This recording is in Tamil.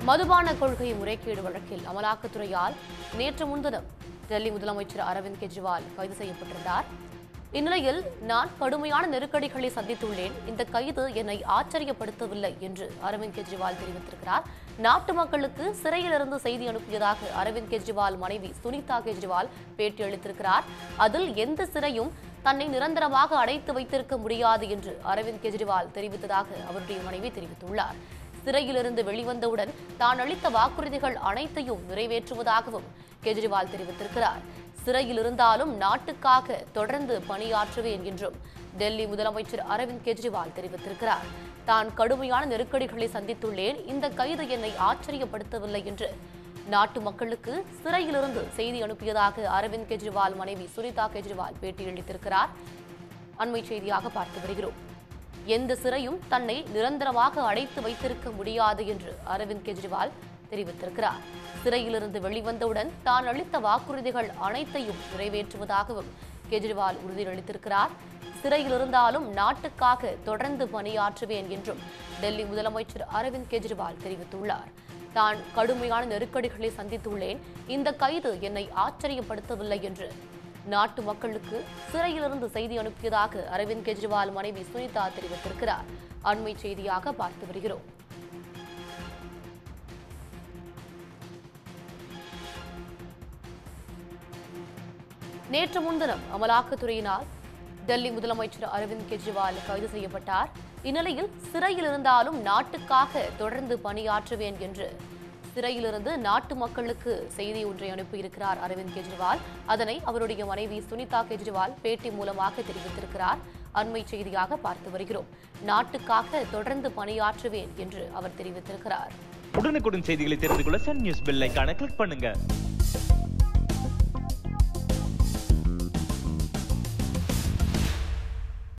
மதுபான கொள்கை முறைகேடு வழக்கில் அமலாக்கத்துறையால் நேற்று முன்தினம் டெல்லி முதலமைச்சர் அரவிந்த் கெஜ்ரிவால் கைது செய்யப்பட்டிருந்தார் இந்நிலையில் நான் கடுமையான நெருக்கடிகளை சந்தித்துள்ளேன் இந்த கைது என்னை ஆச்சரியப்படுத்தவில்லை என்று அரவிந்த் கெஜ்ரிவால் தெரிவித்திருக்கிறார் நாட்டு மக்களுக்கு சிறையிலிருந்து செய்தி அனுப்பியதாக அரவிந்த் கெஜ்ரிவால் மனைவி சுனிதா கெஜ்ரிவால் பேட்டி அளித்திருக்கிறார் அதில் எந்த சிறையும் தன்னை நிரந்தரமாக அடைத்து வைத்திருக்க முடியாது என்று அரவிந்த் கெஜ்ரிவால் தெரிவித்ததாக அவருடைய மனைவி தெரிவித்துள்ளார் சிறையிலிருந்து வெளிவந்தவுடன் தான் அளித்த வாக்குறுதிகள் அனைத்தையும் நிறைவேற்றுவதாகவும் கெஜ்ரிவால் தெரிவித்திருக்கிறார் சிறையில் இருந்தாலும் நாட்டுக்காக தொடர்ந்து பணியாற்றுவேன் என்றும் டெல்லி முதலமைச்சர் அரவிந்த் கெஜ்ரிவால் தெரிவித்திருக்கிறார் தான் கடுமையான நெருக்கடிகளை சந்தித்துள்ளேன் இந்த கைது என்னை ஆச்சரியப்படுத்தவில்லை என்று நாட்டு மக்களுக்கு சிறையிலிருந்து செய்தி அனுப்பியதாக அரவிந்த் கெஜ்ரிவால் மனைவி சுனிதா கெஜ்ரிவால் பேட்டியளித்திருக்கிறார் அண்மை செய்தியாக பார்த்து வருகிறோம் எந்த சிறையும் தன்னை நிரந்தரமாக அடைத்து வைத்திருக்க முடியாது என்று அரவிந்த் கெஜ்ரிவால் தெரிவித்திருக்கிறார் சிறையிலிருந்து வெளிவந்தவுடன் தான் அளித்த வாக்குறுதிகள் அனைத்தையும் நிறைவேற்றுவதாகவும் கெஜ்ரிவால் உறுதியளித்திருக்கிறார் சிறையில் இருந்தாலும் நாட்டுக்காக தொடர்ந்து பணியாற்றுவேன் என்றும் டெல்லி முதலமைச்சர் அரவிந்த் கெஜ்ரிவால் தெரிவித்துள்ளார் தான் கடுமையான நெருக்கடிகளை சந்தித்துள்ளேன் இந்த கைது என்னை ஆச்சரியப்படுத்தவில்லை என்று நாட்டு மக்களுக்கு சிறையிலிருந்து செய்தி அனுப்பியதாக அரவிந்த் கெஜ்ரிவால் மனைவி சுனிதா தெரிவித்திருக்கிறார் அண்மை செய்தியாக பார்த்து வருகிறோம் நேற்று முன்தினம் அமலாக்கத்துறையினால் டெல்லி முதலமைச்சர் அரவிந்த் கெஜ்ரிவால் கைது செய்யப்பட்டார் இந்நிலையில் சிறையில் இருந்தாலும் நாட்டுக்காக தொடர்ந்து பணியாற்றுவேன் என்று சிறையிலிருந்து நாட்டு மக்களுக்கு செய்தி ஒன்றை அனுப்பியிருக்கிறார் அரவிந்த் கெஜ்ரிவால் அதனை அவருடைய மனைவி சுனிதா கெஜ்ரிவால் பேட்டி மூலமாக தெரிவித்திருக்கிறார் அண்மை செய்தியாக பார்த்து வருகிறோம் நாட்டுக்காக தொடர்ந்து பணியாற்றுவேன் என்று அவர் தெரிவித்திருக்கிறார் உடனுக்குடன் செய்திகளை தெரிந்து கொள்ள சன் நியூஸ் பெல் ஐகானை கிளிக் பண்ணுங்க